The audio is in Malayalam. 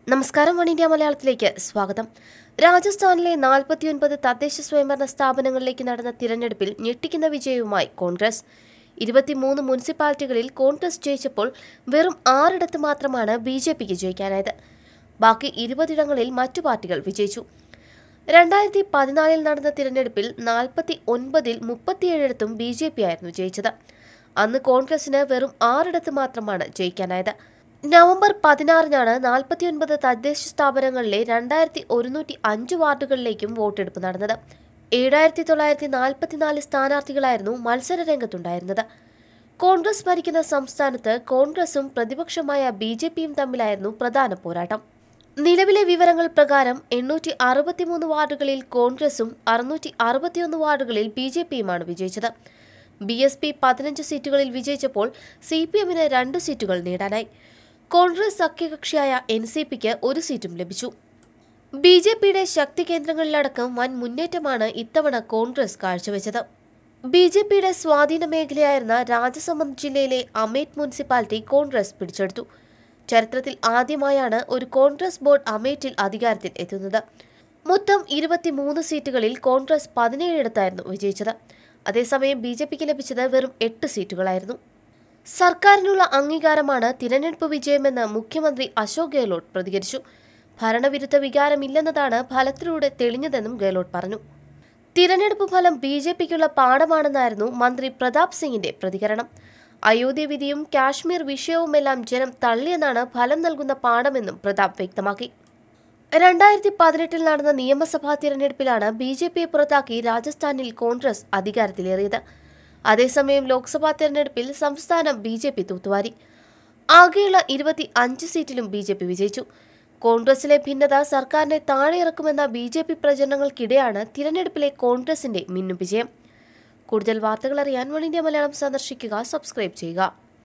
നമസ്കാരം വൺ ഇന്ത്യ മലയാളത്തിലേക്ക് സ്വാഗതം രാജസ്ഥാനിലെ നാൽപ്പത്തിയൊൻപത് തദ്ദേശ സ്വയംഭരണ സ്ഥാപനങ്ങളിലേക്ക് നടന്ന തിരഞ്ഞെടുപ്പിൽ ഞെട്ടിക്കുന്ന വിജയവുമായി കോൺഗ്രസ് ഇരുപത്തിമൂന്ന് മുനിസിപ്പാലിറ്റികളിൽ കോൺഗ്രസ് ജയിച്ചപ്പോൾ വെറും ആറിടത്ത് മാത്രമാണ് ബി ജെ പിക്ക് ജയിക്കാനായത് ബാക്കി ഇരുപതിടങ്ങളിൽ മറ്റു പാർട്ടികൾ വിജയിച്ചു രണ്ടായിരത്തി പതിനാലിൽ നടന്ന തിരഞ്ഞെടുപ്പിൽ നാൽപ്പത്തി ഒൻപതിൽ മുപ്പത്തിയേഴിടത്തും ബി ജെ പി ആയിരുന്നു ജയിച്ചത് അന്ന് കോൺഗ്രസിന് വെറും ആറിടത്ത് മാത്രമാണ് ജയിക്കാനായത് നവംബർ പതിനാറിനാണ് നാൽപ്പത്തിയൊൻപത് തദ്ദേശ സ്ഥാപനങ്ങളിലെ രണ്ടായിരത്തി ഒരുന്നൂറ്റി അഞ്ച് വാർഡുകളിലേക്കും വോട്ടെടുപ്പ് നടന്നത് ഏഴായിരത്തി തൊള്ളായിരത്തി നാൽപ്പത്തിനാല് സ്ഥാനാർത്ഥികളായിരുന്നു മത്സര രംഗത്തുണ്ടായിരുന്നത് കോൺഗ്രസ് ഭരിക്കുന്ന സംസ്ഥാനത്ത് കോൺഗ്രസും പ്രതിപക്ഷമായ ബി ജെ പിയും തമ്മിലായിരുന്നു പ്രധാന പോരാട്ടം നിലവിലെ വിവരങ്ങൾ പ്രകാരം എണ്ണൂറ്റി അറുപത്തിമൂന്ന് വാർഡുകളിൽ കോൺഗ്രസും അറുന്നൂറ്റി അറുപത്തിയൊന്ന് വാർഡുകളിൽ ബി ജെ പിയുമാണ് വിജയിച്ചത് ബി എസ് പി പതിനഞ്ച് സീറ്റുകളിൽ വിജയിച്ചപ്പോൾ സി പി എമ്മിന് രണ്ട് സീറ്റുകൾ നേടാനായി കോൺഗ്രസ് സഖ്യകക്ഷിയായ എൻ സി പിക്ക് ഒരു സീറ്റും ലഭിച്ചു ബി ജെ പിയുടെ ശക്തി കേന്ദ്രങ്ങളിലടക്കം വൻ മുന്നേറ്റമാണ് ഇത്തവണ കോൺഗ്രസ് കാഴ്ചവെച്ചത് ബി ജെ പിയുടെ സ്വാധീന മേഖലയായിരുന്ന രാജസമന്ദ് ജില്ലയിലെ അമേഠ് മുനിസിപ്പാലിറ്റി കോൺഗ്രസ് പിടിച്ചെടുത്തു ചരിത്രത്തിൽ ആദ്യമായാണ് ഒരു കോൺഗ്രസ് ബോർഡ് അമേഠിൽ അധികാരത്തിൽ എത്തുന്നത് മൊത്തം ഇരുപത്തിമൂന്ന് സീറ്റുകളിൽ കോൺഗ്രസ് പതിനേഴിടത്തായിരുന്നു വിജയിച്ചത് അതേസമയം ബി ജെ പിക്ക് ലഭിച്ചത് വെറും എട്ട് സീറ്റുകളായിരുന്നു സർക്കാരിനുള്ള അംഗീകാരമാണ് തിരഞ്ഞെടുപ്പ് വിജയമെന്ന് മുഖ്യമന്ത്രി അശോക് ഗെഹ്ലോട്ട് പ്രതികരിച്ചു ഭരണവിരുദ്ധ വികാരമില്ലെന്നതാണ് ഫലത്തിലൂടെ തെളിഞ്ഞതെന്നും ഗെഹ്ലോട്ട് പറഞ്ഞു തിരഞ്ഞെടുപ്പ് ഫലം ബി ജെ പിക്കുള്ള പാഠമാണെന്നായിരുന്നു മന്ത്രി പ്രതാപ് സിംഗിന്റെ പ്രതികരണം അയോധ്യ വിധിയും കാശ്മീർ വിഷയവുമെല്ലാം ജനം തള്ളിയെന്നാണ് ഫലം നൽകുന്ന പാഠമെന്നും പ്രതാപ് വ്യക്തമാക്കി രണ്ടായിരത്തി പതിനെട്ടിൽ നടന്ന നിയമസഭാ തിരഞ്ഞെടുപ്പിലാണ് ബി ജെ പിയെ പുറത്താക്കി രാജസ്ഥാനിൽ കോൺഗ്രസ് അധികാരത്തിലേറിയത് അതേസമയം ലോക്സഭാ തെരഞ്ഞെടുപ്പിൽ സംസ്ഥാനം ബി ജെ പി തൂത്തുവാരി ആകെയുള്ള ഇരുപത്തി അഞ്ച് സീറ്റിലും ബി ജെ പി വിജയിച്ചു കോൺഗ്രസിലെ ഭിന്നത സർക്കാരിനെ താഴെയിറക്കുമെന്ന ബി ജെ പി പ്രചരണങ്ങൾക്കിടെയാണ് തിരഞ്ഞെടുപ്പിലെ കോൺഗ്രസിന്റെ മിന്നും വിജയം കൂടുതൽ വാർത്തകൾ അറിയാൻ വൺ ഇന്ത്യ മലയാളം സന്ദർശിക്കുക സബ്സ്ക്രൈബ് ചെയ്യുക